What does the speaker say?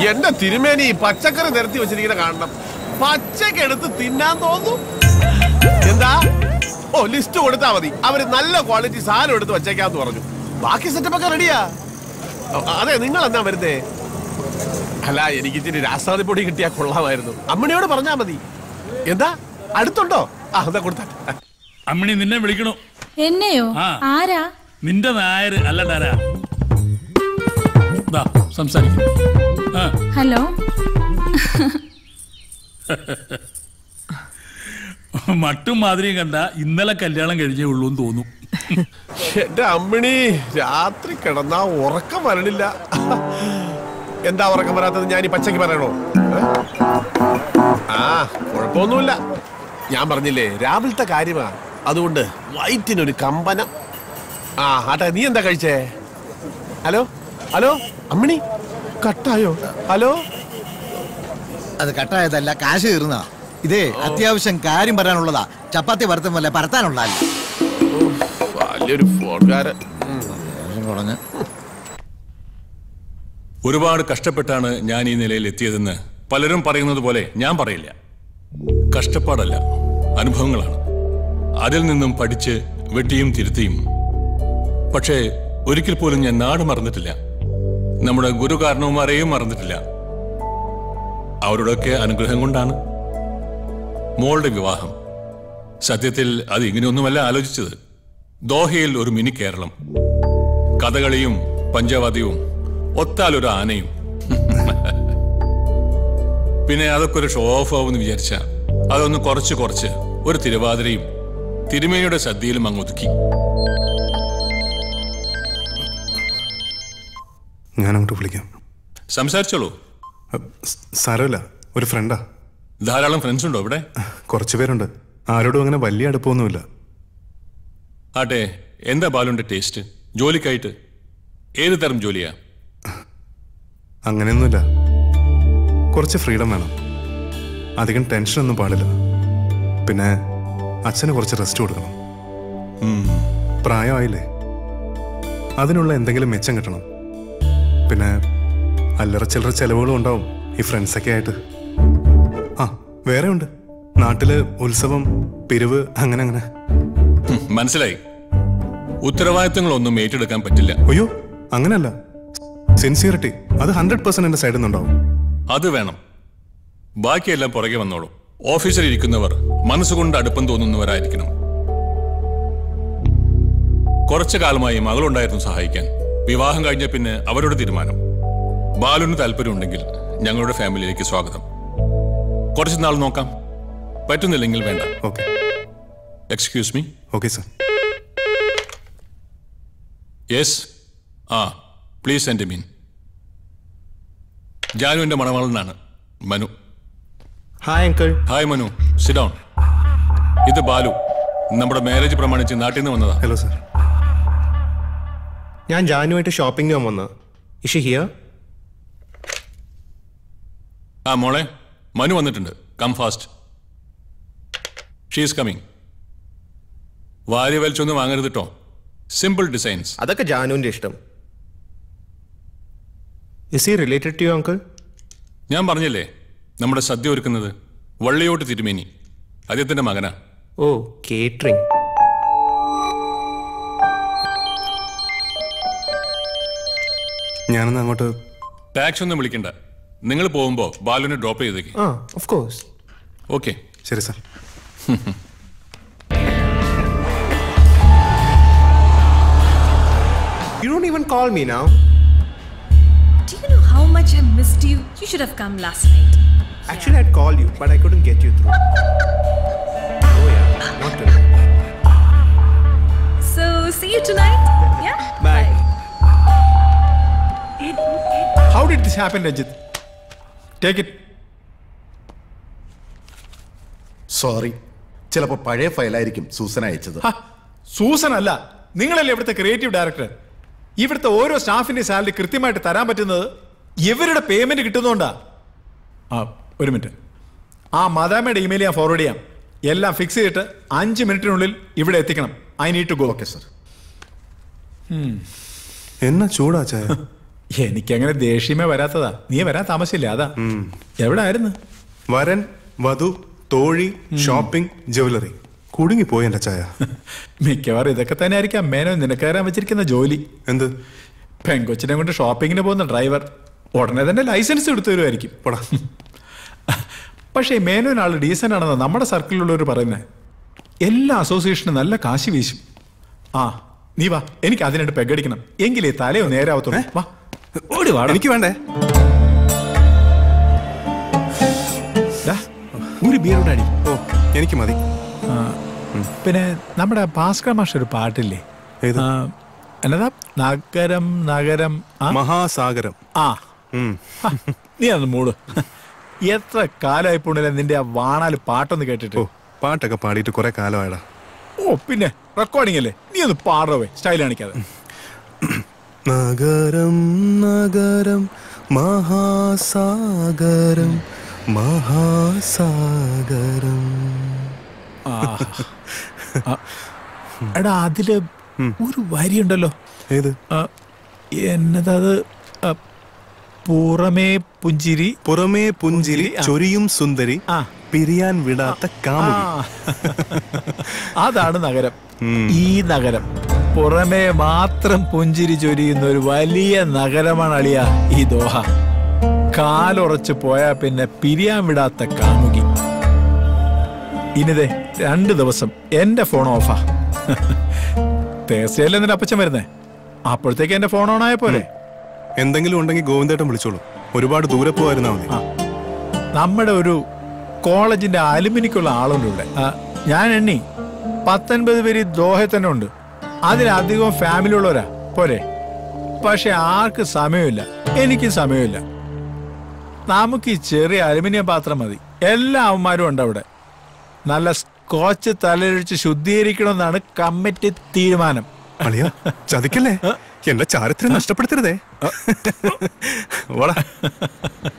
എന്റെ തിരുമേനി ഈ പച്ചക്കറി നിരത്തി വെച്ചിരിക്കുന്ന കാണണം പച്ചക്ക് എടുത്ത് തിന്നാൻ തോന്നുന്നു എന്താ ഓ ലിസ്റ്റ് കൊടുത്താ മതി അവര് നല്ല ക്വാളിറ്റി സാധനം എടുത്ത് വച്ചേക്കാന്ന് പറഞ്ഞു ബാക്കി സെറ്റപ്പ് ഒക്കെ റെഡിയാ അതെ നിങ്ങൾ എന്നാ വരുന്നേ അല്ല എനിക്ക് ഇച്ചിരി രാസാദി പൊടി കിട്ടിയാ കൊള്ളാമായിരുന്നു അമ്മണിയോട് പറഞ്ഞാ മതി എന്താ അടുത്തുണ്ടോ ആ എന്താ കൊടുത്താ അമ്മിണി നിന്നെ വിളിക്കണു എന്നെയോ ആ. ആരാ നിന്റെ നായര് അല്ലടാരാ ദാ സംസാരിക്കും ആ ഹലോ മട്ടും മാതിരിയും കണ്ട ഇന്നലെ കല്യാണം കഴിഞ്ഞേ ഉള്ളൂ എന്ന് തോന്നും എന്റെ അമ്മിണി രാത്രി കിടന്നാ ഉറക്കം വരണില്ല എന്താ ഉറക്കം വരാത്തത് ഞാൻ ഈ പച്ചക്ക് പറയണോ ഏ? ആ കുഴപ്പമൊന്നുമില്ല ഞാൻ പറഞ്ഞില്ലേ രാവിലത്തെ കാര്യമാ അതുകൊണ്ട് വയറ്റിനൊരു കമ്പനം ആ ആട്ടെ നീ എന്താ കഴിച്ചേ ഹലോ ഹലോ അമ്മിണി കട്ടായോ ഹലോ അത് കട്ടായതല്ല കാശ് കയറുന്നതാ ഇതേ അത്യാവശ്യം കാര്യം പറയാനുള്ളതാ ചപ്പാത്തി പരത്തുമല്ല പരത്താനുള്ളതല്ല വലിയൊരു ഫോൺകാരൻ കുറഞ്ഞ് ഒരുപാട് കഷ്ടപ്പെട്ടാണ് ഞാൻ ഈ നിലയിൽ എത്തിയതെന്ന് പലരും പറയുന്നത് പോലെ ഞാൻ പറയില്ല കഷ്ടപ്പാടല്ല അനുഭവങ്ങളാണ് അതിൽ നിന്നും പഠിച്ച് വെട്ടിയും തിരുത്തിയും പക്ഷേ ഒരിക്കൽ പോലും ഞാൻ നാട് മറന്നിട്ടില്ല നമ്മുടെ ഗുരു കാരണവന്മാരെയും മറന്നിട്ടില്ല അവരുടെയൊക്കെ അനുഗ്രഹം കൊണ്ടാണ് മോളുടെ വിവാഹം സത്യത്തിൽ അത് ഇങ്ങനെയൊന്നുമല്ല ആലോചിച്ചത് ദോഹയിൽ ഒരു മിനി കേരളം കഥകളിയും പഞ്ചവാദ്യവും ഒത്താലൊരു ആനയും പിന്നെ അതൊക്കെ ഒരു ഷോ ഓഫ് ആവുമെന്ന് വിചാരിച്ച അതൊന്ന് കുറച്ച് കുറച്ച് ഒരു തിരുവാതിരയും തിരുമേനിയുടെ സദ്യയിലും അങ്ങ് ഒതുക്കി ഞാൻ അങ്ങോട്ട് വിളിക്കാം സംസാരിച്ചോളൂ സ് സാരമില്ല ഒരു ഫ്രണ്ടാ ധാരാളം ഫ്രണ്ട്സ് ഉണ്ടോ ഇവിടെ കുറച്ച് പേരുണ്ട് ആരോടും അങ്ങനെ വലിയ അടുപ്പമൊന്നുമില്ല ആട്ടെ എന്താ ബാലുന്റെ ടേസ്റ്റ് ജോലിക്കായിട്ട് ഏത് തരം ജോലിയാ അങ്ങനെയൊന്നുമില്ല കുറച്ച് ഫ്രീഡം വേണം അധികം ടെൻഷനൊന്നും പാടില്ല പിന്നെ അച്ഛന് കുറച്ച് റെസ്റ്റ് കൊടുക്കണം പ്രായമായില്ലേ അതിനുള്ള എന്തെങ്കിലും മെച്ചം കിട്ടണം പിന്നെ അല്ലറ ചില്ലറ ചെലവുകളും ഉണ്ടാവും ഈ ഫ്രണ്ട്സൊക്കെ ആയിട്ട് ആ വേറെ ഉണ്ട് നാട്ടില് ഉത്സവം പിരിവ് അങ്ങനെ അങ്ങനെ ഉം, മനസ്സിലായി ഉത്തരവാദിത്തങ്ങളൊന്നും ഏറ്റെടുക്കാൻ പറ്റില്ല അയ്യോ അങ്ങനെയല്ല സിൻസിയറിറ്റി അത് ഹൺഡ്രഡ് പെർസെന്റ് എന്റെ സൈഡിൽ നിന്നുണ്ടാവും അത് വേണം ബാക്കിയെല്ലാം പുറകെ വന്നോളൂ ഓഫീസിൽ ഇരിക്കുന്നവർ മനസ്സുകൊണ്ട് അടുപ്പം തോന്നുന്നവരായിരിക്കണം കുറച്ചു കാലമായി മകളുണ്ടായിരുന്നു സഹായിക്കാൻ വിവാഹം കഴിഞ്ഞ പിന്നെ അവരുടെ തീരുമാനം ബാലുവിന് താല്പര്യമുണ്ടെങ്കിൽ ഞങ്ങളുടെ ഫാമിലിയിലേക്ക് സ്വാഗതം കുറച്ച് നാൾ നോക്കാം പറ്റുന്നില്ലെങ്കിൽ വേണ്ട okay excuse me okay sir yes ആ പ്ലീസ് സെൻഡ് മീൻ ജാനുവിന്റെ മണവാളനാണ് Manu hi uncle hi Manu സിഡോൺ ഇത് ബാലു നമ്മുടെ മാരേജ് പ്രമാണിച്ച് നാട്ടിൽ നിന്ന് വന്നതാ ഹലോ സാർ ഞാൻ ജാനുമായിട്ട് ഷോപ്പിംഗ് ചെയ്യാൻ വന്ന ഇഷി ഹിയർ ആ മോളെ മനു വന്നിട്ടുണ്ട് കം ഫാസ്റ്റ് ഷീസ് കമ്മിങ് വാരി വലിച്ചൊന്നും വാങ്ങരുത് കേട്ടോ സിമ്പിൾ ഡിസൈൻസ് അതൊക്കെ ജാനുവിന്റെ ഇഷ്ടം is he related to you uncle ഞാൻ പറഞ്ഞില്ലേ നമ്മുടെ സദ്യ ഒരുക്കുന്നത് വള്ളിയോട്ട് തിരുമേനി അദ്ദേഹത്തിന്റെ മകനാ ഓ കേറ്ററിംഗ് ഞാനൊന്ന് അങ്ങോട്ട് ടാക്സ് ഒന്നും വിളിക്കണ്ട നിങ്ങൾ പോകുമ്പോ ബാലുവിനെ ഡ്രോപ്പ് ചെയ്തേക്ക് ആ ഓഫ് കോഴ്സ് ഓക്കെ ശരി sir you don't even call me now Do you know how much I missed you? You should have come last night. Actually, I'd call you, but I couldn't get you through. Oh yeah, not tonight. So, see you tonight? Yeah? Bye. How did this happen, Rajit? Take it. Sorry ചിലപ്പോ പഴയ ഫയലായിരിക്കും Susan അയച്ചത് Susan അല്ല നിങ്ങളല്ലേ ഇവിടുത്തെ creative director ഇവിടുത്തെ ഓരോ സ്റ്റാഫിന്റെ salary കൃത്യമായിട്ട് തരാൻ പറ്റുന്നത് ഇവരുടെ പേയ്മെന്റ് കിട്ടുന്നോണ്ടാ ആ ഒരു മിനിറ്റ് ആ മദാമയുടെ ഇമെയിൽ ഞാൻ ഫോർവേഡ് ചെയ്യാം എല്ലാം ഫിക്സ് ചെയ്തിട്ട് അഞ്ച് മിനിറ്റിനുള്ളിൽ ഇവിടെ എത്തിക്കണം I need to go okay sir എന്നാ ചൂടാ ചായ എനിക്കങ്ങനെ ദേഷ്യമേ വരാത്തതാ നീ വരാൻ താമസില്ല അതാ എവിടെ ആയിരുന്നു വരൻ വധു തോഴി ഷോപ്പിംഗ് ജുവലറി കുടുങ്ങിപ്പോയി എന്റെ ചായ മിക്കവാറും ഇതൊക്കെ തന്നെ ആയിരിക്കാം മേനോ നിനക്കയറാൻ വെച്ചിരിക്കുന്ന ജോലി എന്ത് പെങ്കൊച്ചിനെ കൊണ്ട് ഷോപ്പിങ്ങിന് പോകുന്ന ഡ്രൈവർ ഉടനെ തന്നെ ലൈസൻസ് എടുത്തു തരുമായിരിക്കും പോടാ പക്ഷേ മേനോൻ ആള് ഡീസൻ്റ് ആണെന്ന് നമ്മുടെ സർക്കിളിലുള്ളവർ പറയുന്നത് എല്ലാ അസോസിയേഷനും നല്ല കാശി വീശും ആ നീ വാ എനിക്ക് അതിനായിട്ട് പെഗടിക്കണം എങ്കിലേ തലയോ നേരാവത്തുള്ളൂ വാ ഓടി വാ എനിക്ക് വേണ്ടേ ഒരു ബിയറുടെ അടി ഓ എനിക്ക് മതി പിന്നെ നമ്മുടെ ഭാസ്കർ മാഷ ഒരു പാട്ടില്ലേ ഏത്? ആ, എന്നതാ നഗരം നഗരം ആ? മഹാസാഗരം ആ ഉം. ഹ, നീ അന്ന് മൂട് എത്ര കാലമായി പോണില്ല നിന്റെ ആ വാണാല് പാട്ടൊന്ന് കേട്ടിട്ട് ഓ പാട്ടൊക്കെ പാടിയിട്ട് കുറെ കാലമായടാ ഓ പിന്നെ റെക്കോർഡിംഗ് അല്ലേ നീ ഒന്ന് പാടവേ സ്റ്റൈൽ കാണിക്കാതെ നഗരം നഗരം മഹാസാഗരം മഹാസാഗരം ആ. ആ. എടാ അതില് ഒരു വരിയുണ്ടല്ലോ ഏത് ആ, എന്നതത് ആ, പുറമേ പുഞ്ചിരി പുറമേ പുഞ്ചിരി ആ. ചൊരിയും സുന്ദരി ആ. പിരിയാൻ വിടാത്ത കാമുകി ആ. അതാണ് നഗരം ഈ നഗരം പുറമേ മാത്രം പുഞ്ചിരി ചൊരിയുന്ന ഒരു വലിയ നഗരമാണ് അളിയ ഈ ദോഹ കാലുറച്ച് പോയാ പിന്നെ പിരിയാൻ വിടാത്ത കാമുകി ഇനിതേ രണ്ട് ദിവസം എന്റെ ഫോൺ ഓഫാ തേസയല്ലേ നിന്റെ അപ്പച്ചൻ വരുന്നേ അപ്പോഴത്തേക്ക് എന്റെ ഫോൺ ഓൺ ആയ പോലെ എന്തെങ്കിലും ഉണ്ടെങ്കിൽ ഗോവിന്ദേട്ടൻ വിളിച്ചോളൂ ഒരുപാട് ദൂരെ പോയിരുന്നാ മതി നമ്മുടെ ഒരു കോളേജിന്റെ അലുമിനിക്കുള്ള ആളുണ്ട് ഇവിടെ ആ, ഞാൻ എണ്ണി പത്തൊൻപത് പേര് ദോഹ തന്നെ ഉണ്ട് അതിലധികം ഫാമിലി ഉള്ളവരാ പോരെ പക്ഷെ ആർക്ക് സമയമില്ല എനിക്ക് സമയമില്ല നമുക്ക് ഈ ചെറിയ അലുമിനിയം പാത്രം മതി എല്ലാ അവന്മാരും ഉണ്ട് അവിടെ നല്ല സ്കോച്ച് തലയൊഴിച്ച് ശുദ്ധീകരിക്കണമെന്നാണ് കമ്മിറ്റി തീരുമാനം അളിയ ചതിക്കല്ലേ എന്റെ ചാരിത്രം നഷ്ടപ്പെടുത്തരുതേ വാടാ